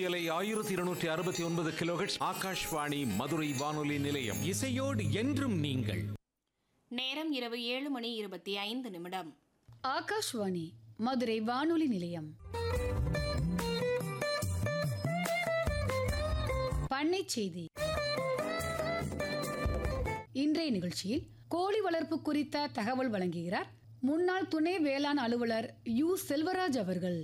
மத்தியலை ஆயிரத்தி இருநூற்றி அறுபத்தி ஒன்பது கிலோஹெட்ஸ் ஆகாஷ்வாணி மதுரை வானொலி நிலையம் இசையோடு என்றும் நீங்கள் நேரம் இரவு ஏழு மணி இருபத்தி ஐந்து நிமிடம் ஆகாஷ்வாணி மதுரை வானொலி நிலையம் பண்ணை செய்தி இன்றைய நிகழ்ச்சியில் கோழி வளர்ப்பு குறித்த தகவல் வழங்குகிறார் முன்னாள் துணை வேளாண் அலுவலர் யு செல்வராஜ் அவர்கள்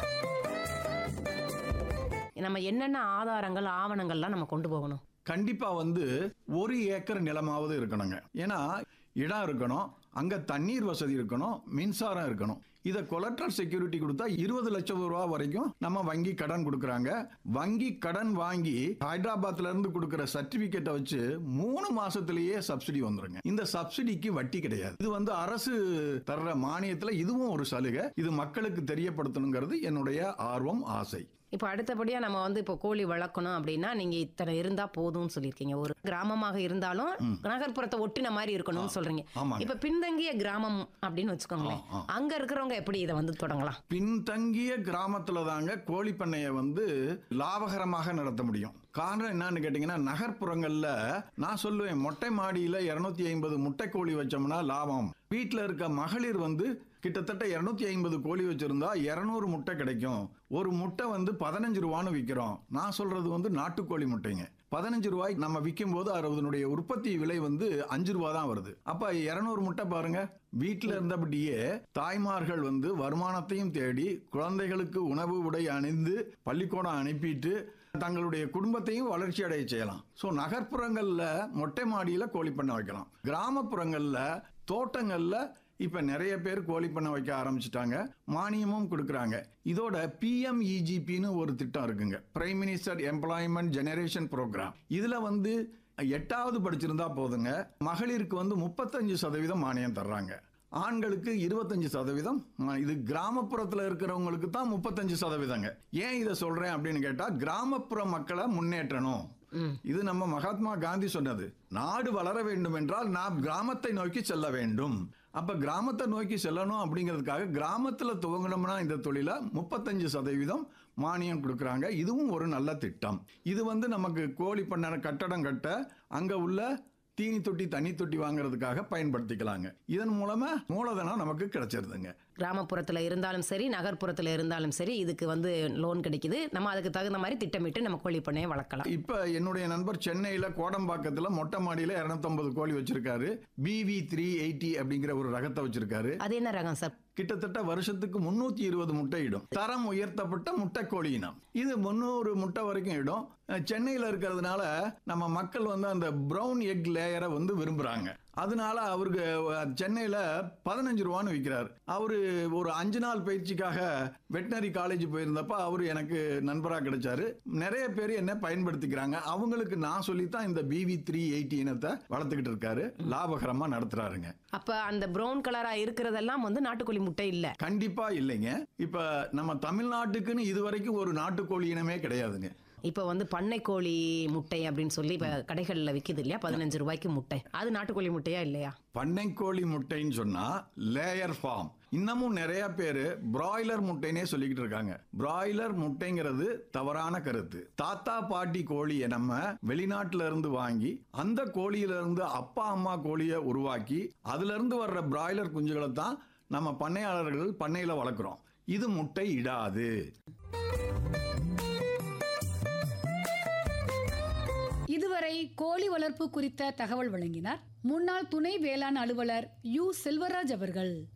நம்ம என்னென்ன ஆதாரங்கள் ஆவணங்கள்லாம் நம்ம கொண்டு போகணும் கண்டிப்பா வந்து ஒரு ஏக்கர் நிலமாவது இருக்கணுங்க ஏன்னா இடம் இருக்கணும் அங்க தண்ணீர் வசதி இருக்கணும் மின்சாரம் இருக்கணும் இதை கொலட்ரல் செக்யூரிட்டி கொடுத்தா இருபது லட்சம் ரூபா வரைக்கும் நம்ம வங்கி கடன் கொடுக்கறாங்க வங்கி கடன் வாங்கி ஹைதராபாத்ல இருந்து கொடுக்கிற சர்டிபிகேட்டை வச்சு மூணு மாசத்திலேயே சப்சிடி வந்துருங்க இந்த சப்சிடிக்கு வட்டி கிடையாது இது வந்து அரசு தர்ற மானியத்துல இதுவும் ஒரு சலுகை இது மக்களுக்கு தெரியப்படுத்தணுங்கிறது என்னுடைய ஆர்வம் ஆசை இப்போ அடுத்தபடியா நம்ம வந்து இப்போ கோழி வளர்க்கணும் அப்படின்னா நீங்க இத்தனை இருந்தா போதும்னு சொல்லியிருக்கீங்க ஒரு கிராமமாக இருந்தாலும் நகர்ப்புறத்தை ஒட்டின மாதிரி இருக்கணும்னு சொல்றீங்க ஆமாங்க. இப்ப பின்தங்கிய கிராமம் அப்படின்னு வச்சுக்கோங்களேன் ஆ, ஆ. அங்க இருக்கிறவங்க எப்படி இதை வந்து தொடங்கலாம் பின்தங்கிய கிராமத்துல தாங்க கோழி பண்ணையை வந்து லாபகரமாக நடத்த முடியும் காரணம் என்னன்னு கேட்டீங்கன்னா நகர்ப்புறங்கள்ல நான் சொல்லுவேன் மொட்டை மாடியில இருநூத்தி ஐம்பது முட்டை கோழி வச்சோம்னா லாபம் வீட்டில் இருக்க மகளிர் வந்து கிட்டத்தட்ட இருநூத்தி ஐம்பது கோழி வச்சிருந்தா இருநூறு முட்டை கிடைக்கும் ஒரு முட்டை வந்து பதினஞ்சு ரூபான்னு விற்கிறோம் நான் சொல்றது வந்து நாட்டுக்கோழி முட்டைங்க பதினஞ்சு ரூபாய் நம்ம விற்கும் போது அதனுடைய உற்பத்தி விலை வந்து அஞ்சு ரூபா தான் வருது அப்ப இருநூறு முட்டை பாருங்க வீட்டில் இருந்தபடியே தாய்மார்கள் வந்து வருமானத்தையும் தேடி குழந்தைகளுக்கு உணவு உடை அணிந்து பள்ளிக்கூடம் அனுப்பிட்டு தங்களுடைய குடும்பத்தையும் வளர்ச்சி அடைய செய்யலாம் ஸோ நகர்ப்புறங்கள்ல மொட்டை மாடியில கோழி பண்ண வைக்கலாம் கிராமப்புறங்கள்ல தோட்டங்கள்ல இப்ப நிறைய பேர் கோழி பண்ண வைக்க ஆரம்பிச்சிட்டாங்க மானியமும் கொடுக்கறாங்க இதோட பிஎம்இஜிபின்னு ஒரு திட்டம் இருக்குங்க prime minister employment generation programme இதுல வந்து எட்டாவது படிச்சிருந்தா போதுங்க மகளிருக்கு வந்து முப்பத்தஞ்சு சதவீதம் மானியம் தர்றாங்க ஆண்களுக்கு இருபத்தஞ்சு சதவீதம் ஆ, இது கிராமப்புறத்துல இருக்கிறவங்களுக்கு தான் முப்பத்தஞ்சு சதவீதங்க ஏன் இதை சொல்றேன் அப்படின்னு கேட்டா கிராமப்புற மக்களை முன்னேற்றணும் இது நம்ம மகாத்மா காந்தி சொன்னது நாடு வளர வேண்டும் என்றால் நாம் கிராமத்தை நோக்கி செல்ல வேண்டும் அப்ப கிராமத்தை நோக்கி செல்லணும் அப்படிங்கிறதுக்காக கிராமத்துல துவங்கணும்னா இந்த தொழில முப்பத்தஞ்சு சதவீதம் மானியம் கொடுக்கறாங்க இதுவும் ஒரு நல்ல திட்டம் இது வந்து நமக்கு கோழி பண்ண கட்டடம் கட்ட அங்க உள்ள தீனி தொட்டி தண்ணி தொட்டி வாங்குறதுக்காக பயன்படுத்திக்கலாங்க இதன் மூலமா மூலதனம் நமக்கு கிடைச்சிருதுங்க கிராமப்புறத்துல இருந்தாலும் சரி நகர்ப்புறத்துல இருந்தாலும் சரி இதுக்கு வந்து லோன் கிடைக்குது நம்ம அதுக்கு தகுந்த மாதிரி திட்டமிட்டு நம்ம கோழி பண்ணையை வளர்க்கலாம் இப்ப என்னுடைய நண்பர் சென்னையில கோடம்பாக்கத்துல மொட்டை மாடியில 250 கோழி வச்சிருக்காரு பிவி த்ரீ எயிட்டி அப்படிங்கிற ஒரு ரகத்தை வச்சிருக்காரு அது என்ன ரகம் சார் கிட்டத்தட்ட வருஷத்துக்கு முன்னூத்தி இருபது முட்டை இடும் தரம் உயர்த்தப்பட்ட முட்டை கோழி இனம் இது முந்நூறு முட்டை வரைக்கும் இடும் அஹ் சென்னையில இருக்கிறதுனால நம்ம மக்கள் வந்து அந்த பிரவுன் எக் லேயரை வந்து விரும்புறாங்க அதனால அவருக்கு அஹ், சென்னையில பதினஞ்சு ரூபான்னு விற்கிறார் அவரு ஒரு அஞ்சு நாள் பயிற்சிக்காக வெட்டினரி காலேஜ் போயிருந்தப்ப அவரு எனக்கு நண்பரா கிடைச்சாரு நிறைய பேர் என்ன பயன்படுத்திக்கிறாங்க அவங்களுக்கு நான் சொல்லித்தான் இந்த பிவி த்ரீ எயிட்டி இனத்தை வளர்த்துக்கிட்டு இருக்காரு லாபகரமா நடத்துறாருங்க அப்ப அந்த பிரவுன் கலரா இருக்கிறதெல்லாம் வந்து நாட்டுக்கோழி முட்டை இல்ல கண்டிப்பா இல்லைங்க இப்ப நம்ம தமிழ்நாட்டுக்குன்னு இதுவரைக்கும் ஒரு நாட்டுக்கோழி இனமே கிடையாதுங்க இப்ப வந்து பண்ணை கோழி முட்டை அப்படின்னு சொல்லி இப்ப கடைகள்ல விக்குது இல்லையா பதினஞ்சு ரூபாய்க்கு முட்டை அது நாட்டுக்கோழி முட்டையா இல்லையா பண்ணைக்கோழி முட்டைன்னு சொன்னா லேயர் ஃபார்ம் இன்னமும் நிறைய பேரு பிராய்லர் முட்டைனே சொல்லிக்கிட்டு இருக்காங்க பிராய்லர் முட்டைங்கிறது தவறான கருத்து தாத்தா பாட்டி கோழியை நம்ம வெளிநாட்டுல இருந்து வாங்கி அந்த கோழியில இருந்து அப்பா அம்மா கோழியை உருவாக்கி அதுல இருந்து வர்ற பிராய்லர் குஞ்சுகளை தான் நம்ம பண்ணையாளர்கள் பண்ணையில வளர்க்குறோம் இது முட்டை இடாது இதுவரை கோழி வளர்ப்பு குறித்த தகவல் வழங்கினார் முன்னாள் துணை வேளாண் அலுவலர் யு செல்வராஜ் அவர்கள்